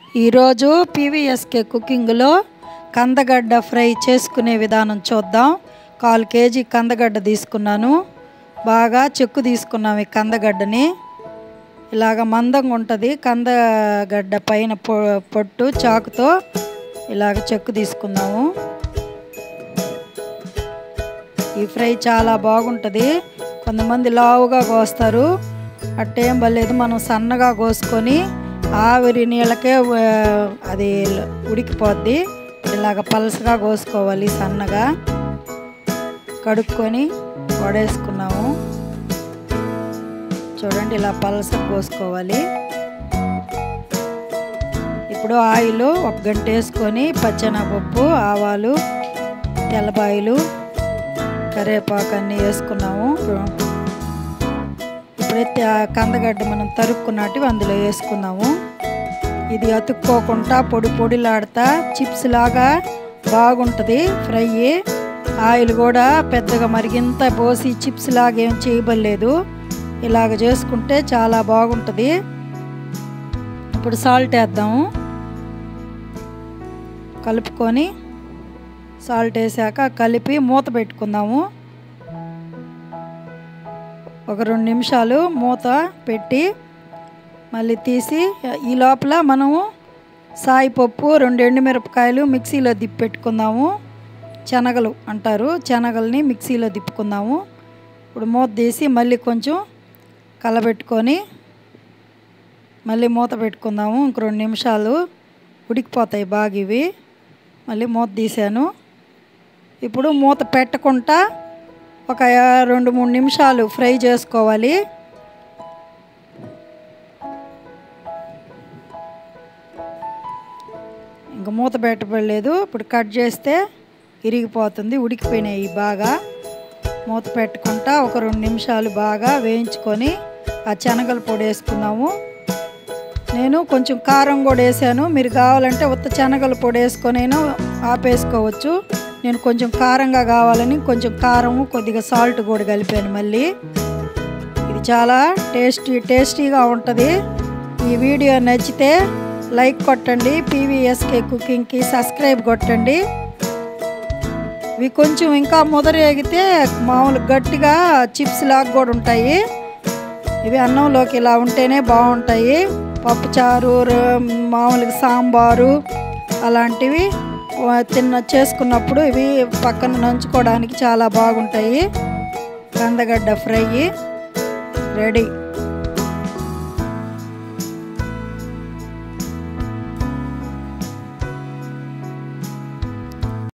ఈరోజు పీవీఎస్కే కుకింగ్లో కందగడ్డ ఫ్రై చేసుకునే విధానం చూద్దాం కాల్ కేజీ కందగడ్డ తీసుకున్నాను బాగా చెక్కు తీసుకున్నాం ఈ కందగడ్డని ఇలాగ మందంగా ఉంటుంది కందగడ్డ పైన పొ పొట్టు చాకుతో ఇలాగ చెక్కు తీసుకుందాము ఈ ఫ్రై చాలా బాగుంటుంది కొంతమంది లావుగా కోస్తారు అట్టేం బలేదు మనం సన్నగా కోసుకొని ఆవిరి నీళ్ళకే ఆ, అది ఉడికిపోద్ది ఇలాగ పలసగా కోసుకోవాలి సన్నగా కడుక్కొని వడేసుకున్నాము చూడండి ఇలా పలసగా కోసుకోవాలి ఇప్పుడు ఆయిల్ ఒక గంట వేసుకొని పచ్చెనపప్పు ఆవాలు తెల్లబాయలు కరివేపాకు అన్నీ వేసుకున్నాము ఇప్పుడైతే ఆ కందగడ్డ మనం తరుక్కున్నట్టు అందులో వేసుకుందాము ఇది అతుక్కోకుండా పొడి పొడిలాడుతా చిప్స్ లాగా బాగుంటుంది ఫ్రై ఆయిల్ కూడా పెద్దగా మరిగింత పోసి చిప్స్ లాగా ఏం చేయబడలేదు ఇలాగ చేసుకుంటే చాలా బాగుంటుంది ఇప్పుడు సాల్ట్ వేద్దాము కలుపుకొని సాల్ట్ వేసాక కలిపి మూత పెట్టుకుందాము ఒక రెండు నిమిషాలు మూత పెట్టి మళ్ళీ తీసి ఈ లోపల మనము సాయిపప్పు రెండు ఎండుమిరపకాయలు మిక్సీలో దిప్పి పెట్టుకుందాము శనగలు అంటారు శనగల్ని మిక్సీలో దిప్పుకుందాము ఇప్పుడు మూత తీసి మళ్ళీ కొంచెం కలబెట్టుకొని మళ్ళీ మూత పెట్టుకుందాము ఇంక రెండు నిమిషాలు ఉడికిపోతాయి బాగా ఇవి మళ్ళీ మూత తీసాను ఇప్పుడు మూత పెట్టకుండా ఒక రెండు మూడు నిమిషాలు ఫ్రై చేసుకోవాలి ఇంకా మూత పెట్టబడలేదు ఇప్పుడు కట్ చేస్తే ఇరిగిపోతుంది ఉడికిపోయినాయి బాగా మూత పెట్టుకుంటా ఒక రెండు నిమిషాలు బాగా వేయించుకొని ఆ శనగల పొడి వేసుకుందాము నేను కొంచెం కారం కూడా వేసాను మీరు కావాలంటే ఉత్త శనగల పొడి వేసుకొనైనా ఆపేసుకోవచ్చు నేను కొంచెం కారంగా కావాలని కొంచెం కారం కొద్దిగా సాల్ట్ కూడా కలిపాను మళ్ళీ ఇది చాలా టేస్టీ టేస్టీగా ఉంటుంది ఈ వీడియో నచ్చితే లైక్ కొట్టండి పీవీఎస్కే కుకింగ్కి సబ్స్క్రైబ్ కొట్టండి ఇవి కొంచెం ఇంకా ముదరేగితే మామూలు గట్టిగా చిప్స్ లాగా కూడా ఉంటాయి ఇవి అన్నంలోకి ఇలా ఉంటేనే బాగుంటాయి పప్పుచారు ర- మామూలుగా సాంబారు అలాంటివి వా- తిన్న చేసుకున్నప్పుడు ఇవి పక్కన నంచుకోవడానికి చాలా బాగుంటాయి కందగడ్డ ఫ్రై రెడీ